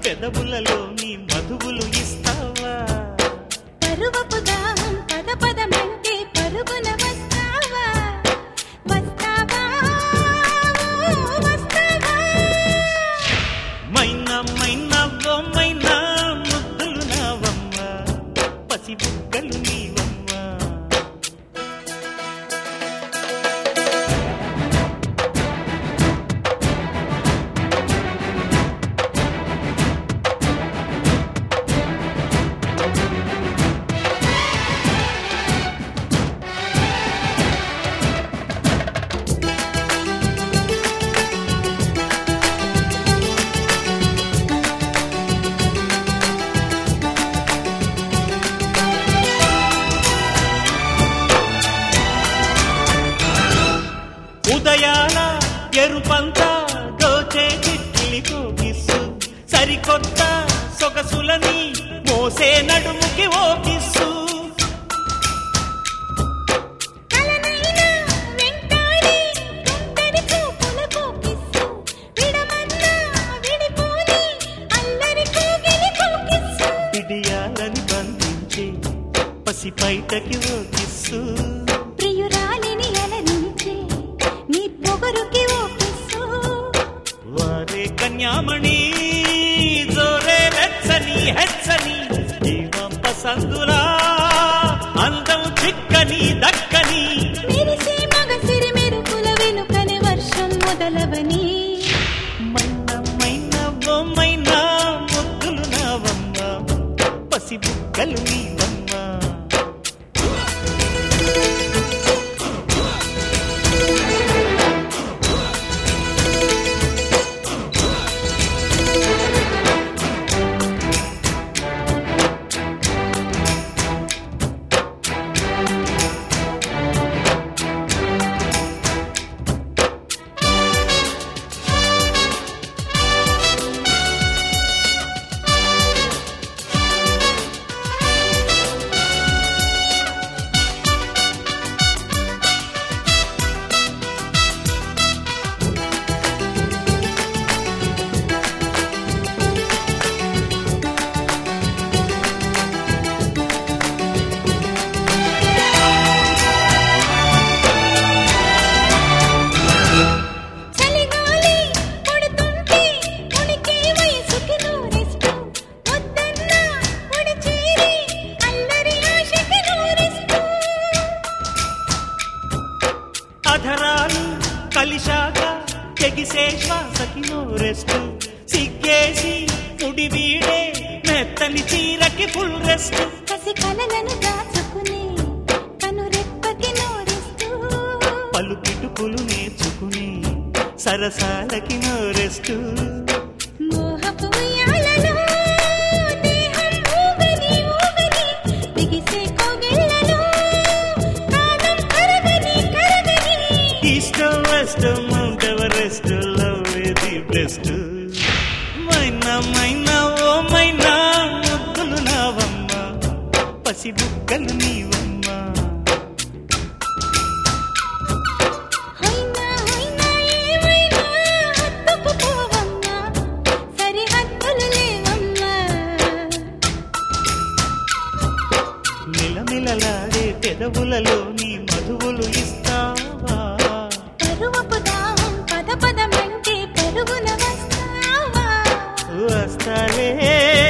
పెదవులలో నీ మధువులు ఇస్తావా పరువపు దాహం పద పదమంటే పరుగున వస్తావా వస్తావా ఓ వస్తావా మైనా మైనా ఓ మైనా ముద్దులు నావమ్మ పసి బుగ్గలు నీవమ్మ ఉదయాల ఎరుపంతా దోచే చిట్టిలి కోకిస్సు సరికొత్త సొగసులని మోసే నడుముకి ఓకిస్సు కలనైనా వెంటాడి తుంటరి చూపులకు కిస్సు విడమన్నా విడిపోని అల్లరి కోగిలి కోకిస్సు బిడియాలని బంధించి పసి పైటకి ఓకిస్సు ప్రియురాలిని అలరించే నీ పొగరుకి ఓ కిస్సు వారే కన్యామణి జోరే వెచ్చని హెచ్చని జీవం పసందులా అందం చిక్కని దక్కని మెరిసే మగసిరి మెరుపుల వెనుకనే వర్షం మొదలవని మైనా మైనా ఓ మైనా ముద్దులు నావమ్మ పసి బుగ్గలు నీవమ్మ చలిగాలి కొడుతుంటే ఉనికి వయసుకి నూరిస్తూ వద్దన్నా ఉడి చేరి అల్లరి ఆశకి నూరిస్తూ అధరాలు కలిశాక తెగిసే శ్వాసకి నోరెస్ట్ సిగ్గేసి ముడి వీడే మెత్తని చీరకి ఫుల్ రెస్ట్ కసి కలలను దాచుకుని కను రెప్పకి నూరిస్తూ పలు కిటుకులు నేర్చుకుని సరసాలకి నోరెస్ట్ మోహపు ఉయ్యాలలో దేహం ఊగని ఊగని బిగిసే కోగిళ్ళలో కాలం కరగని కరగని ఇష్టం west Mount Everest love the best మైనా మైనా ఓ మైనా ముద్దులు నావమ్మ పసి బుగ్గలు నీవమ్మ హైనా హైనా ఏమైనా హత్తుకు పోవమ్మా సరిహద్దులు లేవమ్మా మిలమిలలాడే పెదవులలో నీ మధువులు ఇస్తావా పరువపు దాహం పద పదమంటే పరుగున వస్తావా వస్తాలే